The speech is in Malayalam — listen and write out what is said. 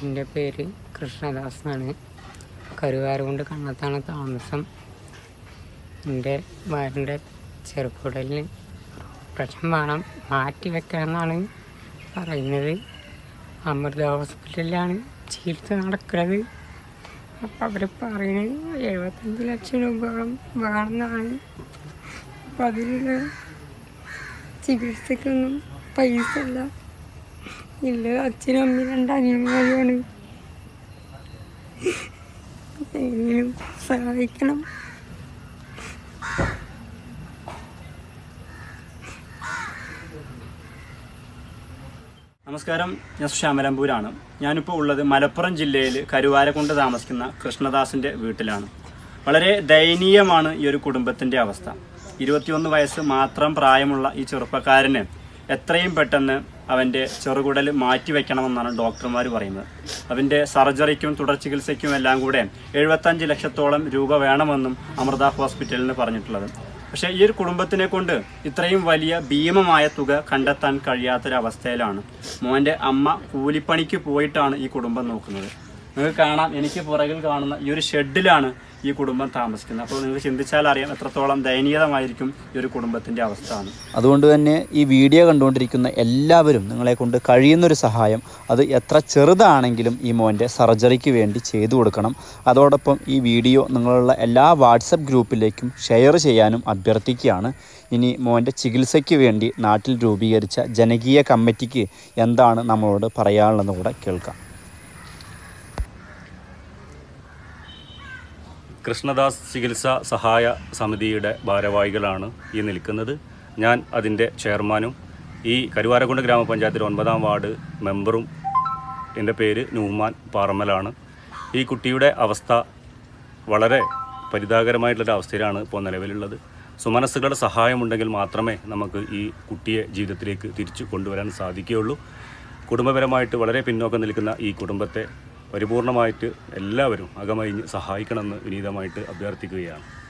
എൻ്റെ പേര് കൃഷ്ണദാസ് എന്നാണ് കരുവാരുകൊണ്ട് കണ്ണത്താണ് താമസം എൻ്റെ ഭാര്യൻ്റെ ചെറുപ്പുടലിന് പ്രശ്നം വേണം മാറ്റി വെക്കണം എന്നാണ് പറയുന്നത് അമൃത ഹോസ്പിറ്റലിലാണ് ചികിത്സ നടക്കുന്നത് അപ്പം അവർ പറയുന്നത് എഴുപത്തഞ്ച് ലക്ഷം രൂപയോളം വേണമെന്നാണ് അപ്പം അതിലുള്ള ചികിത്സക്കൊന്നും പൈസ ഇല്ല ഇല്ല അച്ഛനും അമ്മയും രണ്ട് അനിയന്മാരുമാണ് എങ്ങനെയും സഹായിക്കണം നമസ്കാരം ഞാൻ ശ്യാമലമ്പൂരാണ് ഞാനിപ്പോൾ ഉള്ളത് മലപ്പുറം ജില്ലയിൽ കരുവാരക്കുണ്ട് താമസിക്കുന്ന കൃഷ്ണദാസിൻ്റെ വീട്ടിലാണ് വളരെ ദയനീയമാണ് ഈ ഒരു കുടുംബത്തിൻ്റെ അവസ്ഥ ഇരുപത്തിയൊന്ന് വയസ്സ് മാത്രം പ്രായമുള്ള ഈ ചെറുപ്പക്കാരന് എത്രയും പെട്ടെന്ന് അവൻ്റെ ചെറുകുടൽ മാറ്റിവെക്കണമെന്നാണ് ഡോക്ടർമാർ പറയുന്നത് അവൻ്റെ സർജറിക്കും തുടർ ചികിത്സയ്ക്കും എല്ലാം കൂടെ എഴുപത്തഞ്ച് ലക്ഷത്തോളം രൂപ വേണമെന്നും അമൃത ഹോസ്പിറ്റലിന് പറഞ്ഞിട്ടുള്ളത് പക്ഷേ ഈ ഒരു കുടുംബത്തിനെ കൊണ്ട് ഇത്രയും വലിയ ഭീമമായ തുക കണ്ടെത്താൻ കഴിയാത്തൊരവസ്ഥയിലാണ് മോൻ്റെ അമ്മ കൂലിപ്പണിക്ക് പോയിട്ടാണ് ഈ കുടുംബം നോക്കുന്നത് നിങ്ങൾക്ക് കാണാം എനിക്ക് പുറകിൽ കാണുന്ന ഈ ഒരു ഷെഡിലാണ് ഈ കുടുംബം താമസിക്കുന്നത് അപ്പോൾ നിങ്ങൾക്ക് ചിന്തിച്ചാൽ അറിയാം എത്രത്തോളം ദയനീയമായിരിക്കും ഈ ഒരു കുടുംബത്തിൻ്റെ അവസ്ഥ ആണ് അതുകൊണ്ട് തന്നെ ഈ വീഡിയോ കണ്ടുകൊണ്ടിരിക്കുന്ന എല്ലാവരും നിങ്ങളെ കൊണ്ട് കഴിയുന്നൊരു സഹായം അത് എത്ര ചെറുതാണെങ്കിലും ഈ മോൻ്റെ സർജറിക്ക് വേണ്ടി ചെയ്തു കൊടുക്കണം അതോടൊപ്പം ഈ വീഡിയോ നിങ്ങളുള്ള എല്ലാ വാട്സപ്പ് ഗ്രൂപ്പിലേക്കും ഷെയർ ചെയ്യാനും അഭ്യർത്ഥിക്കുകയാണ് ഇനി മോൻ്റെ ചികിത്സയ്ക്ക് വേണ്ടി നാട്ടിൽ രൂപീകരിച്ച ജനകീയ കമ്മിറ്റിക്ക് എന്താണ് നമ്മളോട് പറയാനുള്ളതെന്ന് കൂടെ കേൾക്കാം കൃഷ്ണദാസ് ചികിത്സാ സഹായ സമിതിയുടെ ഭാരവാഹികളാണ് ഈ നിൽക്കുന്നത് ഞാൻ അതിൻ്റെ ചെയർമാനും ഈ കരുവാരക്കുണ്ട് ഗ്രാമപഞ്ചായത്തിലെ ഒൻപതാം വാർഡ് മെമ്പറും എൻ്റെ പേര് നൂമാൻ പാറമ്മലാണ് ഈ കുട്ടിയുടെ അവസ്ഥ വളരെ പരിതാപകരമായിട്ടുള്ളൊരു അവസ്ഥയിലാണ് ഇപ്പോൾ നിലവിലുള്ളത് സുമനസ്സുകളുടെ സഹായമുണ്ടെങ്കിൽ മാത്രമേ നമുക്ക് ഈ കുട്ടിയെ ജീവിതത്തിലേക്ക് തിരിച്ചു കൊണ്ടുവരാൻ സാധിക്കുകയുള്ളൂ കുടുംബപരമായിട്ട് വളരെ പിന്നോക്കം നിൽക്കുന്ന ഈ കുടുംബത്തെ പരിപൂർണമായിട്ട് എല്ലാവരും അകമഴിഞ്ഞ് സഹായിക്കണമെന്ന് വിനീതമായിട്ട് അഭ്യർത്ഥിക്കുകയാണ്